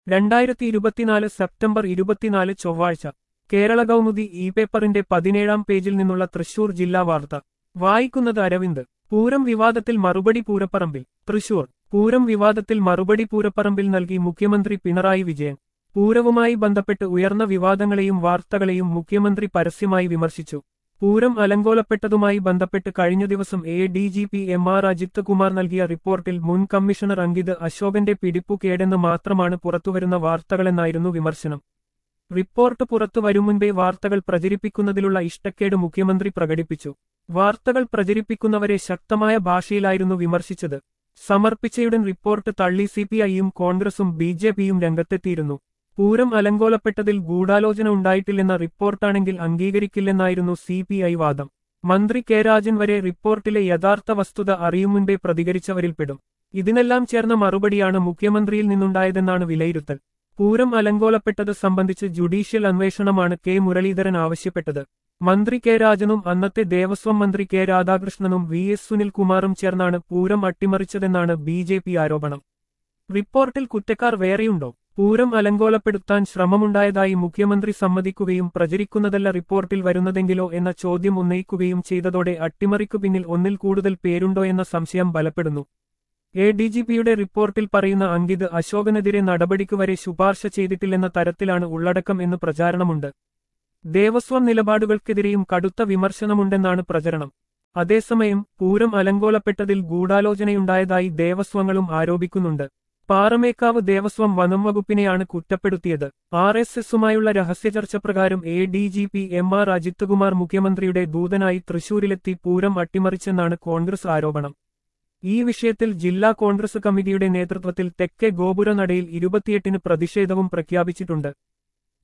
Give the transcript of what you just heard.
രണ്ടായിരത്തി ഇരുപത്തിനാല് സെപ്റ്റംബർ ഇരുപത്തിനാല് ചൊവ്വാഴ്ച കേരള കൗമുദി ഇ പേപ്പറിന്റെ പതിനേഴാം പേജിൽ നിന്നുള്ള തൃശൂർ ജില്ലാ വാർത്ത വായിക്കുന്നത് അരവിന്ദ് പൂരം വിവാദത്തിൽ മറുപടി പൂരപ്പറമ്പിൽ തൃശൂർ പൂരം വിവാദത്തിൽ മറുപടി പൂരപ്പറമ്പിൽ നൽകി മുഖ്യമന്ത്രി പിണറായി വിജയൻ പൂരവുമായി ബന്ധപ്പെട്ട് ഉയർന്ന വിവാദങ്ങളെയും വാർത്തകളെയും മുഖ്യമന്ത്രി പരസ്യമായി വിമർശിച്ചു പൂരം അലങ്കോലപ്പെട്ടതുമായി ബന്ധപ്പെട്ട് കഴിഞ്ഞ ദിവസം A D G P M R Ajith Kumar നൽകിയ റിപ്പോർട്ടിൽ മുൻ കമ്മീഷണർ അങ്കിത് അശോകന്റെ പിടിപ്പു കേടെന്ന് മാത്രമാണ് പുറത്തുവരുന്ന വാർത്തകളെന്നായിരുന്നു വിമർശനം റിപ്പോർട്ട് പുറത്തു വരും മുൻപേ വാർത്തകൾ പ്രചരിപ്പിക്കുന്നതിലുള്ള ഇഷ്ടക്കേട് മുഖ്യമന്ത്രി പ്രകടിപ്പിച്ചു വാർത്തകൾ പ്രചരിപ്പിക്കുന്നവരെ ശക്തമായ ഭാഷയിലായിരുന്നു വിമർശിച്ചത് സമർപ്പിച്ചയുടൻ റിപ്പോർട്ട് തള്ളി സിപിഐയും കോൺഗ്രസും ബി ജെ പിയും രംഗത്തെത്തിയിരുന്നു പൂരം അലങ്കോലപ്പെട്ടതിൽ ഗൂഢാലോചന ഉണ്ടായിട്ടില്ലെന്ന റിപ്പോർട്ടാണെങ്കിൽ അംഗീകരിക്കില്ലെന്നായിരുന്നു സി പി ഐ വാദം മന്ത്രി കെ രാജൻ വരെ റിപ്പോർട്ടിലെ യഥാർത്ഥ വസ്തുത അറിയും മുൻപേ പ്രതികരിച്ചവരിൽപ്പെടും ഇതിനെല്ലാം ചേർന്ന മറുപടിയാണ് മുഖ്യമന്ത്രിയിൽ നിന്നുണ്ടായതെന്നാണ് വിലയിരുത്തൽ പൂരം അലങ്കോലപ്പെട്ടത് സംബന്ധിച്ച് ജുഡീഷ്യൽ അന്വേഷണമാണ് കെ മുരളീധരൻ ആവശ്യപ്പെട്ടത് മന്ത്രി കെ രാജനും അന്നത്തെ ദേവസ്വം മന്ത്രി കെ രാധാകൃഷ്ണനും വി എസ് സുനിൽകുമാറും ചേർന്നാണ് പൂരം അട്ടിമറിച്ചതെന്നാണ് ബി ജെ പി ആരോപണം റിപ്പോർട്ടിൽ കുറ്റക്കാർ വേറെയുണ്ടോ പൂരം അലങ്കോലപ്പെടുത്താൻ ശ്രമമുണ്ടായതായി മുഖ്യമന്ത്രി സമ്മതിക്കുകയും പ്രചരിക്കുന്നതല്ല റിപ്പോർട്ടിൽ വരുന്നതെങ്കിലോ എന്ന ചോദ്യം ഉന്നയിക്കുകയും ചെയ്തതോടെ അട്ടിമറിക്കു പിന്നിൽ ഒന്നിൽ കൂടുതൽ പേരുണ്ടോ എന്ന സംശയം ബലപ്പെടുന്നു എ ഡി ജി പിയുടെ റിപ്പോർട്ടിൽ പറയുന്ന അങ്കിത് അശോകനെതിരെ നടപടിക്ക് വരെ ശുപാർശ ചെയ്തിട്ടില്ലെന്ന തരത്തിലാണ് ഉള്ളടക്കം എന്ന് പ്രചാരണമുണ്ട് ദേവസ്വം നിലപാടുകൾക്കെതിരെയും കടുത്ത വിമർശനമുണ്ടെന്നാണ് പ്രചരണം അതേസമയം പൂരം അലങ്കോലപ്പെട്ടതിൽ ഗൂഢാലോചനയുണ്ടായതായി ദേവസ്വങ്ങളും ആരോപിക്കുന്നുണ്ട് പാറമേക്കാവ് ദേവസ്വം വനം വകുപ്പിനെയാണ് കുറ്റപ്പെടുത്തിയത് ആർ എസ് എസുമായുള്ള രഹസ്യചർച്ച പ്രകാരം A D G P M R Ajith Kumar മുഖ്യമന്ത്രിയുടെ ദൂതനായി തൃശൂരിലെത്തി പൂരം അട്ടിമറിച്ചെന്നാണ് കോൺഗ്രസ് ആരോപണം ഈ വിഷയത്തിൽ ജില്ലാ കോൺഗ്രസ് കമ്മിറ്റിയുടെ നേതൃത്വത്തിൽ തെക്കേ ഗോപുരനടയിൽ ഇരുപത്തിയെട്ടിന് പ്രതിഷേധവും പ്രഖ്യാപിച്ചിട്ടുണ്ട്